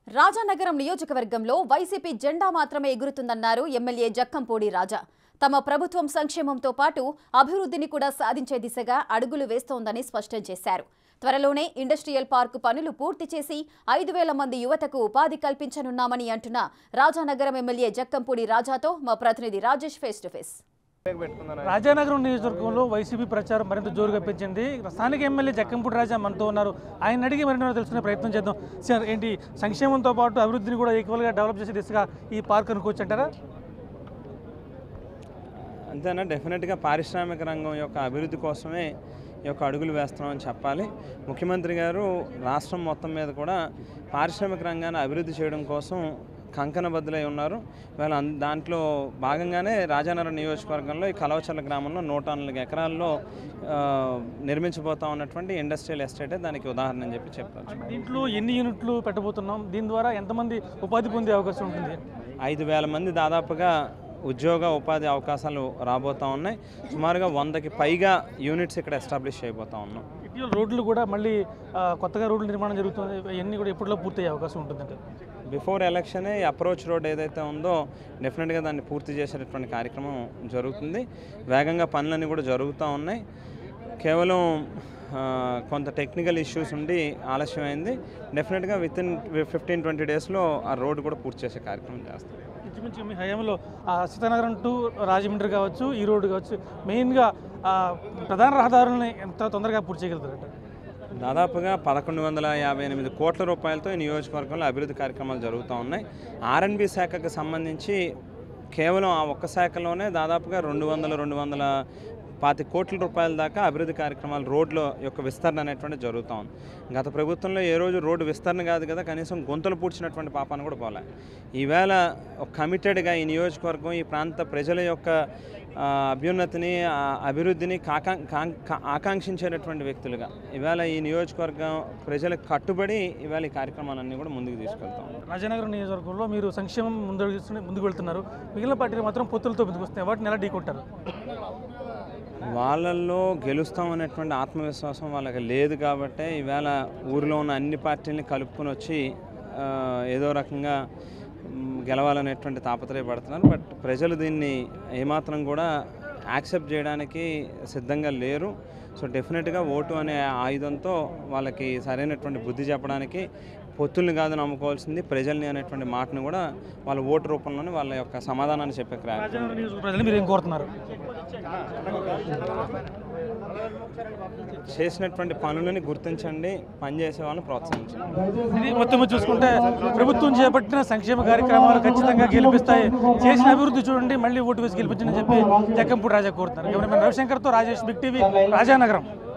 రాజానగరం నియోజకవర్గంలో వైసీపీ జెండా మాత్రమే ఎగురుతుందన్నారు ఎమ్మెల్యే జక్కంపూడి రాజా తమ ప్రభుత్వం సంక్షేమంతో పాటు అభివృద్ధిని కూడా సాధించే దిశగా అడుగులు వేస్తోందని స్పష్టం చేశారు త్వరలోనే ఇండస్ట్రియల్ పార్కు పనులు పూర్తి చేసి ఐదు వేల మంది యువతకు ఉపాధి కల్పించనున్నామని అంటున్న రాజానగరం ఎమ్మెల్యే జక్కంపూడి రాజాతో మా ప్రతినిధి Rajesh face to face Rajanagaram నియోజకవర్గంలో వైసీపీ ప్రచారం మరింత జోరుగా పెంచింది స్థానిక ఎమ్మెల్యే జక్కంపూడి రాజా మనతో ఉన్నారు ఆయన అడిగి మరిన్ని తెలుసుకునే ప్రయత్నం చేద్దాం సార్ ఏంటి సంక్షేమంతో పాటు అభివృద్ధిని కూడా ఈక్వల్గా డెవలప్ చేసే దిశగా ఈ పార్క్ అనుకోవచ్చు అంటారా అంతేనా డెఫినెట్గా పారిశ్రామిక రంగం యొక్క అభివృద్ధి కోసమే ఈ యొక్క అడుగులు వేస్తున్నామని చెప్పాలి ముఖ్యమంత్రి గారు రాష్ట్రం మొత్తం మీద కూడా పారిశ్రామిక రంగాన్ని అభివృద్ధి చేయడం కోసం కంకణబద్దులై ఉన్నారు ఇవాళ అన్- దాంట్లో భాగంగానే రాజానగరం నియోజకవర్గంలో ఈ కలవచర్ల గ్రామంలో నూట నాలుగు ఎకరాల్లో ఆ, నిర్మించబోతా ఉన్నటువంటి ఇండస్ట్రియల్ ఎస్టేటే దానికి ఉదాహరణ అని చెప్పి చెప్పారు దీంట్లో ఎన్ని యూనిట్లు పెట్టబోతున్నాం దీని ద్వారా ఎంతమంది ఉపాధి పొందే అవకాశం ఉంటుంది ఐదు వేల మంది దాదాపుగా ఉద్యోగ ఉపాధి అవకాశాలు రాబోతూ ఉన్నాయి సుమారుగా వందకి పైగా యూనిట్స్ ఇక్కడ ఎస్టాబ్లిష్ చేయబోతా ఉన్నాం ఇటీవల రోడ్లు కూడా మళ్ళీ ఆ, కొత్తగా రోడ్ల నిర్మాణం జరుగుతుంది ఇవన్నీ కూడా ఎప్పటిలో పూర్తయ్యే అవకాశం ఉంటుందంటే బిఫోర్ ఎలక్షనే ఈ అప్రోచ్ రోడ్ ఏదైతే ఉందో డెఫినెట్గా దాన్ని పూర్తి చేసేటటువంటి కార్యక్రమం జరుగుతుంది వేగంగా పనులన్నీ కూడా జరుగుతూ ఉన్నాయి కేవలం ఆ, కొంత టెక్నికల్ ఇష్యూస్ ఉండి ఆలస్యమైంది డెఫినెట్గా విత్ ఇన్ ఫిఫ్టీన్ ట్వంటీ డేస్లో ఆ రోడ్ కూడా పూర్తి చేసే కార్యక్రమం చేస్తాం ఇంచుమించు మీ హయాంలో ఆ, సీతానగరం టు రాజమండ్రి కావచ్చు ఈ రోడ్డు కావచ్చు మెయిన్గా ఆ, ప్రధాన రహదారులని ఎంత తొందరగా పూర్తి చేయగలుగుతారట దాదాపుగా పదకొండు వందల యాభై ఎనిమిది కోట్ల రూపాయలతో ఈ నియోజకవర్గంలో అభివృద్ధి కార్యక్రమాలు జరుగుతూ ఉన్నాయి ఆర్ఎన్బి శాఖకు సంబంధించి కేవలం ఆ ఒక్క శాఖలోనే దాదాపుగా రెండు వందల రెండు వందల పాతి కోట్ల రూపాయల దాకా అభివృద్ధి కార్యక్రమాలు రోడ్ల యొక్క విస్తరణ అనేటువంటి జరుగుతూ ఉంది గత ప్రభుత్వంలో ఏ రోజు రోడ్డు విస్తరణ కాదు కదా కనీసం గొంతులు పూడ్చినటువంటి పాపాన్ని కూడా పోలే ఈవేళ ఒక కమిటెడ్గా ఈ నియోజకవర్గం ఈ ప్రాంత ప్రజల యొక్క ఆ, అభ్యున్నతిని ఆ, అభివృద్ధిని కాకా కాం- కా- ఆకాంక్షించేటటువంటి వ్యక్తులుగా ఇవాళ ఈ నియోజకవర్గం ప్రజలకు కట్టుబడి ఇవాళ ఈ కార్యక్రమాలన్నీ కూడా ముందుకు తీసుకెళ్తాం రాజనగరం నియోజకవర్గంలో మీరు సంక్షేమం ముందు ముందుకు వెళ్తున్నారు మిగిలిన పార్టీలు మాత్రం పొత్తులతో ముందుకు వస్తున్నాయి వాటిని ఎలా ఢీకొంటారు వాళ్ళల్లో గెలుస్తాం అనేటువంటి ఆత్మవిశ్వాసం వాళ్ళకి లేదు కాబట్టే ఈవేళ ఊరిలో ఉన్న అన్ని పార్టీలని కలుపుకొని వచ్చి ఆ, ఏదో రకంగా మ్, గెలవాలనేటువంటి తాపత్రయపడుతున్నారు బట్ ప్రజలు దీన్ని ఏమాత్రం కూడా యాక్సెప్ట్ చేయడానికి సిద్ధంగా లేరు సో డెఫినెట్గా ఓటు అనే ఆయుధంతో వాళ్ళకి సరైనటువంటి బుద్ధి చెప్పడానికి పొత్తుల్ని కాదు నమ్ముకోవాల్సింది ప్రజల్ని అనేటువంటి మాటను కూడా వాళ్ళ ఓటు రూపంలోనే వాళ్ళ యొక్క సమాధానాన్ని చెప్పే క్రా- రాజనగరం నియోజకవర్గ ప్రజలు మీరు ఏం కోరుతున్నారు చేసినటువంటి పనులని గుర్తించండి పనిచేసే వాళ్ళని ప్రోత్సహించండి ఇది మొత్తం మీద చూసుకుంటే ప్రభుత్వం చేపట్టిన సంక్షేమ కార్యక్రమాలు ఖచ్చితంగా గెలిపిస్తాయి చేసిన అభివృద్ధి చూడండి మళ్ళీ ఓటు వేసి గెలిపించండి చెప్పి జక్కంపూడి రాజా కోరుతున్నారు కెమెరామెన్ రవిశంకర్తో రాజేష్ బిగ్ టీవీ రాజానగరం